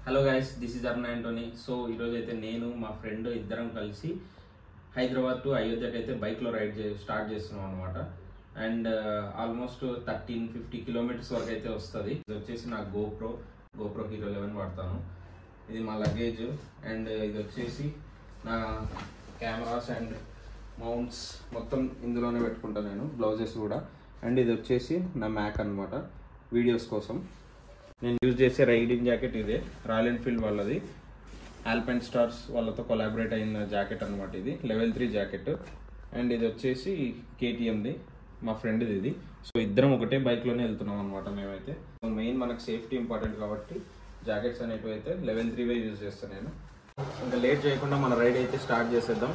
Hello guys this is Arun Antony so ఈరోజు అయితే నేను మా ఫ్రెండ్ ఇద్దరం కలిసి హైదరాబాద్ టు అయోధ్యకి అయితే బైక్లో రైడ్ చే స్టార్ట్ చేస్తున్నాం అనమాట and almost thirteen fifty kilometres వరకు అయితే వస్తుంది ఇది వచ్చేసి నా గోప్రో గోప్రో హీరో లెవెన్ వాడతాను ఇది మా లగేజ్ అండ్ ఇది వచ్చేసి నా కెమెరాస్ అండ్ మౌంట్స్ మొత్తం ఇందులోనే పెట్టుకుంటాను నేను బ్లౌజెస్ కూడా అండ్ ఇది వచ్చేసి నా మ్యాక్ అన్నమాట వీడియోస్ కోసం నేను యూజ్ చేసే రైడింగ్ జాకెట్ ఇదే రాయల్ ఎన్ఫీల్డ్ వాళ్ళది ఆల్పైన్ స్టార్స్ వాళ్ళతో కొలాబరేట్ అయిన జాకెట్ అనమాట ఇది లెవెల్ త్రీ జాకెట్ అండ్ ఇది వచ్చేసి కేటీఎంది మా ఫ్రెండ్ది ఇది సో ఇద్దరం ఒకటే బైక్లోనే వెళ్తున్నాం అనమాట మేమైతే మెయిన్ మనకు సేఫ్టీ ఇంపార్టెంట్ కాబట్టి జాకెట్స్ అనేటివి అయితే లెవెల్ త్రీ వే యూజ్ చేస్తాను నేను ఇంకా లేట్ చేయకుండా మన రైడ్ అయితే స్టార్ట్ చేసేద్దాం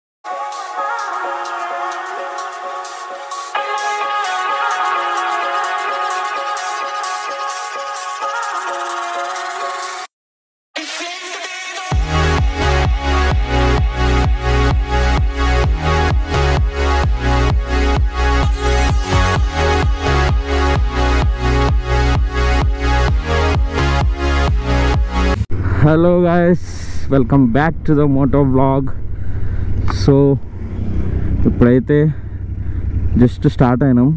hello guys welcome back to the moto vlog so ఇప్పుడైతే జస్ట్ స్టార్ట్ అయినాం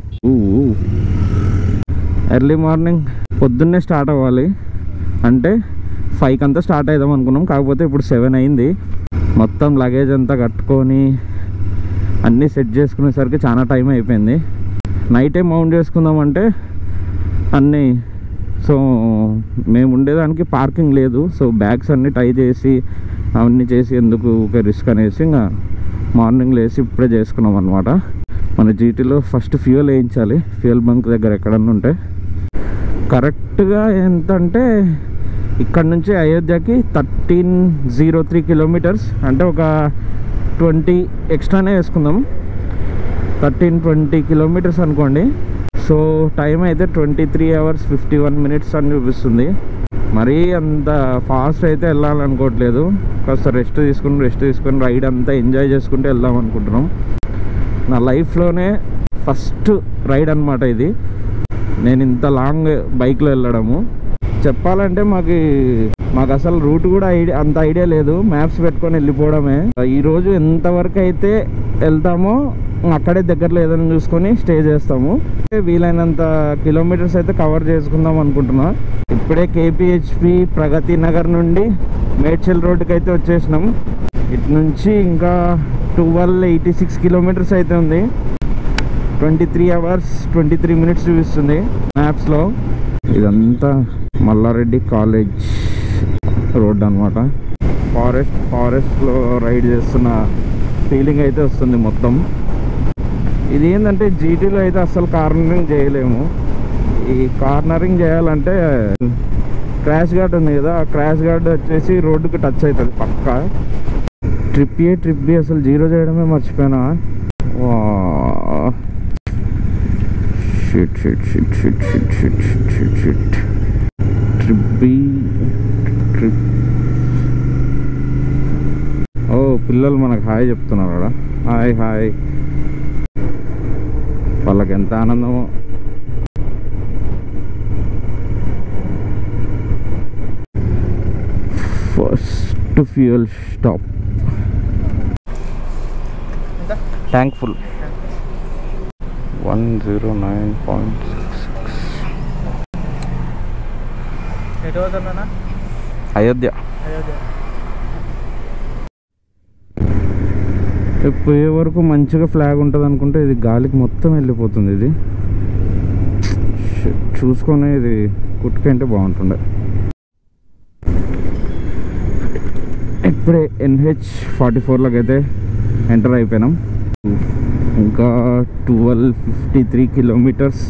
ఎర్లీ మార్నింగ్ పొద్దున్నే స్టార్ట్ అవ్వాలి అంటే ఫైవ్కి అంతా స్టార్ట్ అవుదాం అనుకున్నాం కాకపోతే ఇప్పుడు సెవెన్ అయింది మొత్తం లగేజ్ అంతా కట్టుకొని అన్నీ సెట్ చేసుకునేసరికి చాలా టైం అయిపోయింది నైటే మౌంట్ చేసుకుందామంటే అన్నీ సో మేము ఉండేదానికి పార్కింగ్ లేదు సో బ్యాగ్స్ అన్నీ టై చేసి అవన్నీ చేసి ఎందుకు ఒక రిస్క్ అనేసి ఇంకా మార్నింగ్ లేసి ఇప్పుడే చేసుకున్నాం అనమాట మన జీటీలో ఫస్ట్ ఫ్యూయల్ వేయించాలి ఫ్యూయల్ బంక్ దగ్గర ఎక్కడన్నా ఉంటే కరెక్ట్గా ఎంత అంటే ఇక్కడ నుంచి అయోధ్యకి థర్టీన్ జీరో త్రీ కిలోమీటర్స్ అంటే ఒక ట్వంటీ ఎక్స్ట్రానే వేసుకుందాం థర్టీన్ ట్వంటీ కిలోమీటర్స్ అనుకోండి సో టైం అయితే twenty three hours fifty one minutes అని చూపిస్తుంది మరీ అంత ఫాస్ట్ అయితే వెళ్ళాలనుకోవట్లేదు కాస్త రెస్ట్ తీసుకుని రెస్ట్ తీసుకుని రైడ్ అంతా ఎంజాయ్ చేసుకుంటూ వెళ్దాం అనుకుంటున్నాం నా లైఫ్లోనే ఫస్ట్ రైడ్ అనమాట ఇది నేను ఇంత లాంగ్ బైక్లో వెళ్ళడము చెప్పాలంటే మాకు మాకు అసలు రూట్ కూడా ఐడియా అంత ఐడియా లేదు మ్యాప్స్ పెట్టుకొని వెళ్ళిపోవడమే ఈరోజు ఎంతవరకు అయితే వెళ్తామో అక్కడే దగ్గరలో ఏదైనా చూసుకొని స్టే చేస్తాము వీలైనంత కిలోమీటర్స్ అయితే కవర్ చేసుకుందాం అనుకుంటున్నా ఇప్పుడే కేపీహెచ్పి ప్రగతి నగర్ నుండి మేడ్చల్ రోడ్డుకి అయితే వచ్చేసినాం ఇటు నుంచి ఇంకా ట్వెల్వ్ ఎయిటీ సిక్స్ కిలోమీటర్స్ అయితే ఉంది twenty three hours twenty three minutes చూపిస్తుంది మ్యాప్స్లో ఇదంతా మల్లారెడ్డి కాలేజ్ రోడ్ అనమాట ఫారెస్ట్ ఫారెస్ట్లో రైడ్ చేస్తున్న ఫీలింగ్ అయితే వస్తుంది మొత్తం ఇది ఏంటంటే జీటీలో అయితే అసలు కార్నరింగ్ చేయలేము ఈ కార్నరింగ్ చేయాలంటే క్రాష్ గార్డ్ ఉంది కదా ఆ క్రాష్ గార్డ్ వచ్చేసి రోడ్డుకి టచ్ అవుతుంది పక్కా ట్రిప్ ఏ ట్రిప్ బి అసలు జీరో చేయడమే మర్చిపోయినా shit shit shit shit shit shit shit shit shit trip B trip ఓ పిల్లలు మనకు హాయ్ చెప్తున్నారు కదా హాయ్ హాయ్ వాళ్ళకి ఎంత ఆనందమో first fuel stop tank full one zero nine point six six ఎటు పోతున్నా అయోధ్య అయోధ్య పోయే వరకు మంచిగా ఫ్లాగ్ ఉంటుంది అనుకుంటే ఇది గాలికి మొత్తం వెళ్ళిపోతుంది ఇది Shit, చూసుకొని ఇది కుట్టుకుంటే బాగుంటుండే ఇప్పుడే ఎన్హెచ్ ఫార్టీ ఫోర్లోకి అయితే ఎంటర్ అయిపోయినాం ఇంకా twelve fifty three kilometres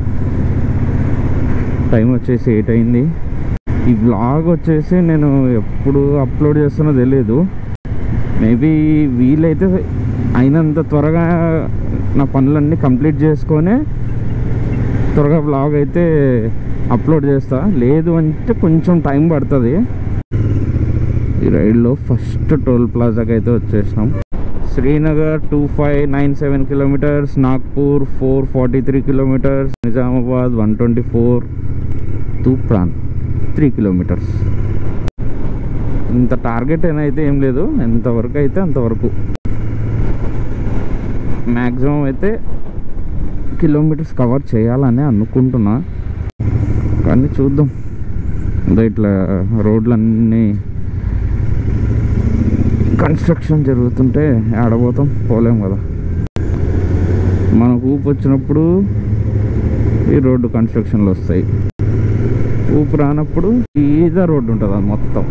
time వచ్చేసి ఎయిట్ అయింది ఈ వ్లాగ్ వచ్చేసి నేను ఎప్పుడు అప్లోడ్ చేస్తున్నో తెలియదు మేబీ వీలైతే అయినంత త్వరగా నా పనులన్నీ కంప్లీట్ చేసుకొని త్వరగా బ్లాగ్ అయితే అప్లోడ్ చేస్తా లేదు అంటే కొంచెం టైం పడుతుంది ఈ రైడ్లో ఫస్ట్ టోల్ ప్లాజాకి అయితే వచ్చేసినాం Srinagar two five nine seven kilometres Nagpur four forty three kilometres Nizamabad one twenty four Toopran three kilometres ఇంత టార్గెట్ అయితే ఏం లేదు ఎంతవరకు అయితే అంతవరకు మ్యాక్సిమం అయితే కిలోమీటర్స్ కవర్ చేయాలని అనుకుంటున్నా కానీ చూద్దాం ఇంకా ఇట్లా రోడ్లన్నీ కన్స్ట్రక్షన్ జరుగుతుంటే ఆడబోతాం పోలేం కదా మనకు ఊపు వచ్చినప్పుడు ఈ రోడ్డు కన్స్ట్రక్షన్లు వస్తాయి ఊపు రానప్పుడు ఈజా రోడ్డు ఉంటుంది అది మొత్తం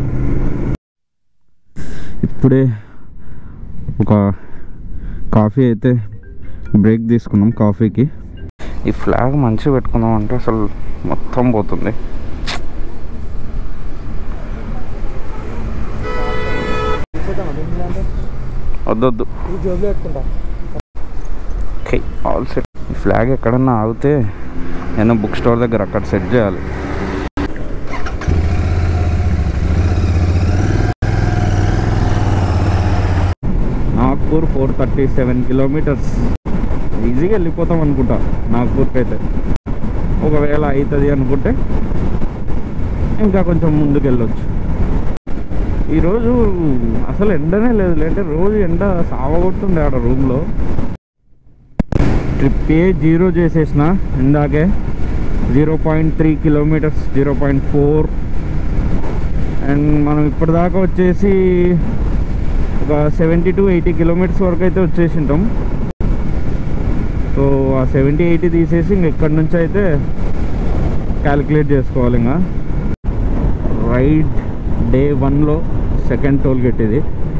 ఇప్పుడే ఒక కాఫీ అయితే బ్రేక్ తీసుకున్నాం కాఫీకి ఈ ఫ్లాగ్ మంచిగా పెట్టుకుందాం అంటే అసలు మొత్తం పోతుంది వద్దొద్దు జోబులో పెట్టుకుంటా ఓకే ఆల్ సెట్ ఈ ఫ్లాగ్ ఎక్కడన్నా ఆగితే నేను బుక్ స్టోర్ దగ్గర అక్కడ సెట్ చేయాలి Nagpur four thirty seven kilometres ఈజీగా వెళ్ళిపోతాం అనుకుంటా నాగ్పూర్కి అయితే ఒకవేళ అవుతుంది అనుకుంటే ఇంకా కొంచెం ముందుకు వెళ్ళొచ్చు ఈరోజు అసలు ఎండనే లేదు లేదంటే రోజు ఎండ సావగొట్టుండే ఆడ రూమ్లో ట్రిప్ ఏ జీరో చేసేసిన ఇందాకే zero point three kilometres zero point four and మనం ఇప్పటిదాకా వచ్చేసి ఒక సెవెంటీ టు ఎయిటీ కిలోమీటర్స్ వరకు అయితే వచ్చేసి ఉంటాం సో ఆ సెవెంటీ ఎయిటీ తీసేసి ఇంక ఇక్కడి నుంచి అయితే క్యాలిక్యులేట్ చేసుకోవాలి ఇంకా రైడ్ డే వన్లో సెకండ్ టోల్ గేట్ ఇది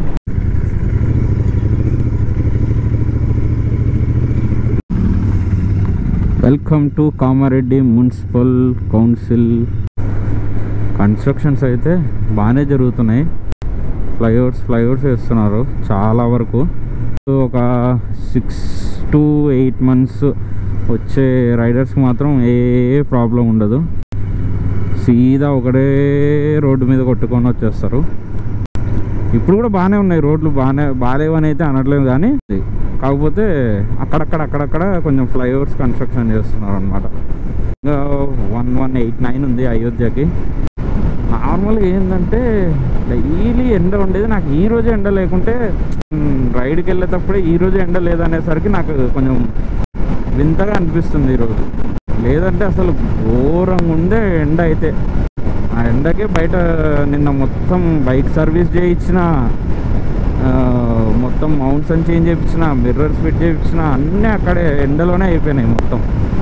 welcome to Kamareddy municipal council constructions అయితే బాగానే జరుగుతున్నాయి ఫ్లైఓవర్స్ ఫ్లైఓవర్స్ వేస్తున్నారు చాలా వరకు ఒక సిక్స్ టు ఎయిట్ మంత్స్ వచ్చే రైడర్స్కి మాత్రం ఏ ప్రాబ్లం ఉండదు సీదా ఒకటే రోడ్డు మీద కొట్టుకొని వచ్చేస్తారు ఇప్పుడు కూడా బాగానే ఉన్నాయి రోడ్లు బాగానే బాగాలేవని అయితే అనట్లేదు కానీ కాకపోతే అక్కడక్కడ అక్కడక్కడ కొంచెం ఫ్లైఓవర్స్ కన్స్ట్రక్షన్ చేస్తున్నారు అనమాట ఇంకా వన్ వన్ ఎయిట్ నైన్ ఉంది అయోధ్యకి నార్మల్గా ఏంటంటే డైలీ ఎండ ఉండేది నాకు ఈ రోజు ఎండ లేకుంటే మ్, రైడ్కి వెళ్ళేటప్పుడే ఈ రోజు ఎండ లేదనేసరికి నాకు కొంచెం వింతగా అనిపిస్తుంది ఈరోజు లేదంటే అసలు ఘోరంగా ఉండే ఎండ అయితే ఆ ఎండకే బయట నిన్న మొత్తం బైక్ సర్వీస్ చేయించిన ఆ, మొత్తం మౌంట్స్ అని చేంజ్ చేయించిన మిర్రర్స్ ఫిట్ చేయించిన అన్నీ అక్కడే ఎండలోనే అయిపోయినాయి మొత్తం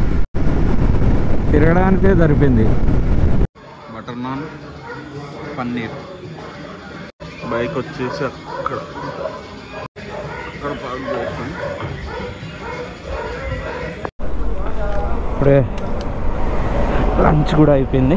తిరగడానికే సరిపోయింది బటర్ నాన్ పన్నీర్ బైక్ వచ్చేసి అక్కడ అక్కడ పార్క్ చేస్తాం ఇప్పుడే లంచ్ కూడా అయిపోయింది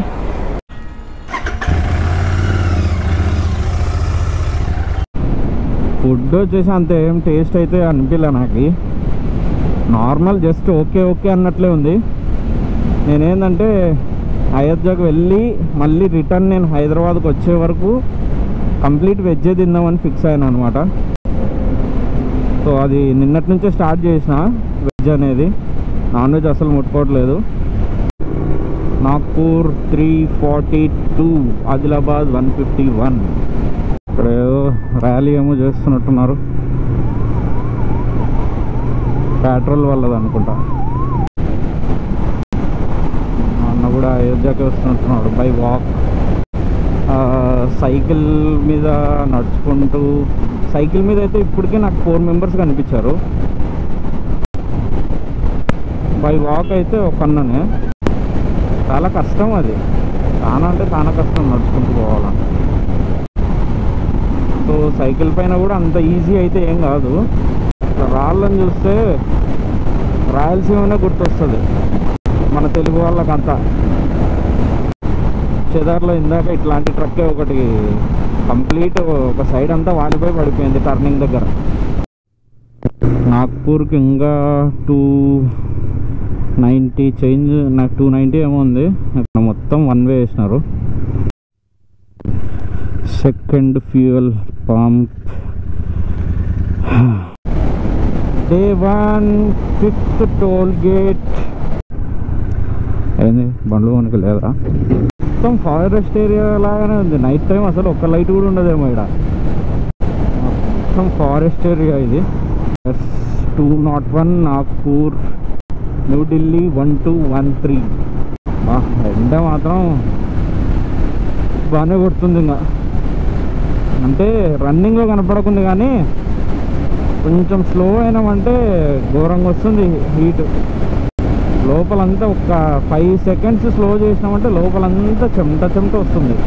ఫుడ్ వచ్చేసి అంత ఏం టేస్ట్ అయితే అనిపించలే నాకు నార్మల్ జస్ట్ ఓకే ఓకే అన్నట్లే ఉంది నేనేంటంటే అయోధ్యకు వెళ్ళి మళ్ళీ రిటర్న్ నేను హైదరాబాద్కి వచ్చే వరకు కంప్లీట్ వెజ్జే తిందామని ఫిక్స్ అయ్యాను అనమాట సో అది నిన్నటి నుంచే స్టార్ట్ చేసిన వెజ్ అనేది నాన్ వెజ్ అసలు ముట్టుకోవట్లేదు Nagpur three forty two Adilabad one fifty one ఇక్కడ ఏదో ర్యాలీ ఏమో చేస్తున్నట్టున్నారు పెట్రోల్ వల్లది అనుకుంటా మా అన్న కూడా అయోధ్యకి వస్తున్నట్టున్నాడు బై వాక్ సైకిల్ మీద నడుచుకుంటూ సైకిల్ మీద అయితే ఇప్పటికే నాకు ఫోర్ మెంబర్స్ కనిపించారు బై వాక్ అయితే ఒక అన్ననే చాలా కష్టం అది చాలా అంటే చాలా కష్టం నడుచుకుంటూ పోవాలంటే సో సైకిల్ పైన కూడా అంత ఈజీ అయితే ఏం కాదు ఇట్లా రాళ్ళని చూస్తే రాయలసీమనే గుర్తొస్తుంది మన తెలుగు వాళ్ళకంతా చెదార్లో ఇందాక ఇట్లాంటి ట్రక్కే ఒకటి కంప్లీట్ ఒక సైడ్ అంతా వాలిపోయి పడిపోయింది టర్నింగ్ దగ్గర నాగ్పూర్కి ఇంకా టూ నైంటీ చేంజ్ నాకు టూ నైంటీ ఏమో ఉంది ఇక్కడ మొత్తం వన్ వే వేసినారు second fuel pump day one fifth toll gate ఏంది బండ్లు మనకు లేదా మొత్తం ఫారెస్ట్ ఏరియా లాగానే ఉంది నైట్ టైం అసలు ఒక్క లైట్ కూడా ఉండదేమో ఇక్కడ మొత్తం ఫారెస్ట్ ఏరియా ఇది S two nought one Nagpur New Delhi one two one three ఎండ మాత్రం బాగానే కొడుతుంది ఇంకా అంటే రన్నింగ్లో కనపడకుంది కానీ కొంచెం స్లో అయినామంటే ఘోరంగా వస్తుంది హీట్ లోపలంతా ఒక ఫైవ్ సెకండ్స్ స్లో చేసినామంటే లోపలంతా చెమట చెమట వస్తుంది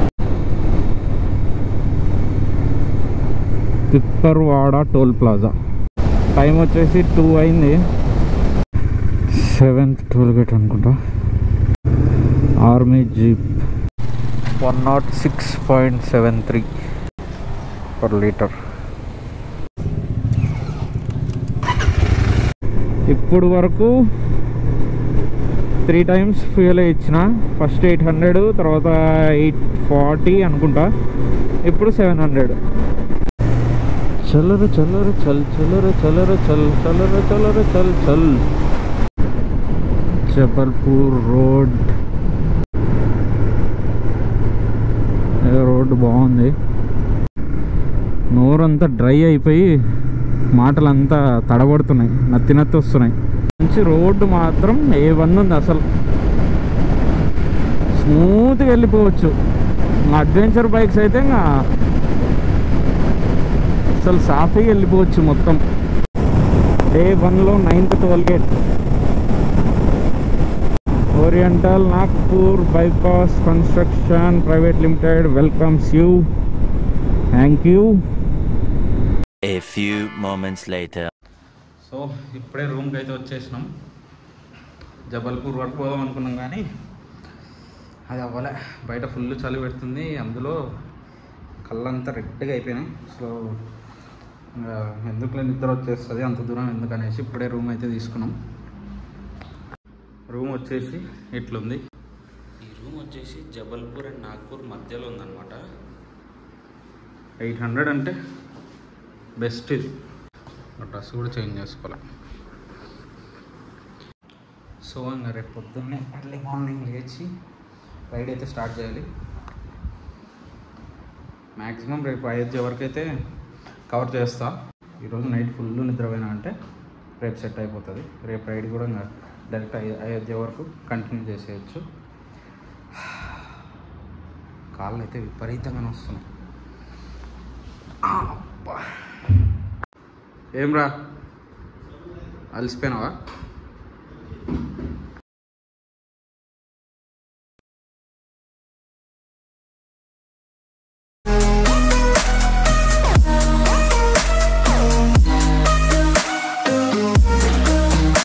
పిప్పర్వాడ టోల్ ప్లాజా టైం వచ్చేసి టూ అయింది సెవెంత్ టోల్ గేట్ అనుకుంటా army jeep one nought six point seven three per litre ఇప్పుడు వరకు త్రీ టైమ్స్ ఫ్యూయల్ ఇచ్చిన ఫస్ట్ ఎయిట్ హండ్రెడ్ తర్వాత ఎయిట్ ఫార్టీ అనుకుంటా ఇప్పుడు సెవెన్ హండ్రెడ్ చల్లరు చల్లరు చల్ చల్లరు చల్లరు చల్ చల్లరు చల్లరు చల్ చల్ జబల్పూర్ రోడ్ రోడ్డు బాగుంది నోరంతా డ్రై అయిపోయి మాటలంతా తడబడుతున్నాయి నత్తి నత్తి వస్తున్నాయి మంచి రోడ్డు మాత్రం ఏ వన్ ఉంది అసలు స్మూత్గా వెళ్ళిపోవచ్చు అడ్వెంచర్ బైక్స్ అయితే ఇంకా అసలు సాఫీగా వెళ్ళిపోవచ్చు మొత్తం డే వన్లో ninth twelve gate oriental Nagpur bypass construction private limited welcomes you thank you A few moments later. So ఇప్పుడే రూమ్కి అయితే వచ్చేసినాం జబల్పూర్ వరకు పోదాం అనుకున్నాం కానీ అది అవ్వలే బయట ఫుల్ చలి పెడుతుంది అందులో కళ్ళంతా రెడ్గా అయిపోయినాయి సో ఇంకా ఎందుకులే నిద్ర వచ్చేస్తుంది అంత దూరం ఎందుకనేసి ఇప్పుడే రూమ్ అయితే తీసుకున్నాం రూమ్ వచ్చేసి ఇట్లుంది ఈ రూమ్ వచ్చేసి జబల్పూర్ అండ్ నాగ్పూర్ మధ్యలో ఉందన్నమాట ఎయిట్ హండ్రెడ్ అంటే బెస్ట్ ఇది డ్రెస్ కూడా చేంజ్ చేసుకోవాలి సో ఇంకా రేపు పొద్దున్నే ఎర్లీ మార్నింగ్ లేచి రైడ్ అయితే స్టార్ట్ చేయాలి మ్యాక్సిమం రేపు అయోధ్య వరకు అయితే కవర్ చేస్తా ఈరోజు నైట్ ఫుల్ నిద్రపోయినా అంటే రేపు సెట్ అయిపోతుంది రేపు రైడ్ కూడా ఇంకా డైరెక్ట్ అయో అయోధ్య వరకు కంటిన్యూ చేసేయచ్చు కాళ్ళు అయితే విపరీతంగా వస్తున్నాయి అబ్బా. ఏం రా అలసిపోయినావా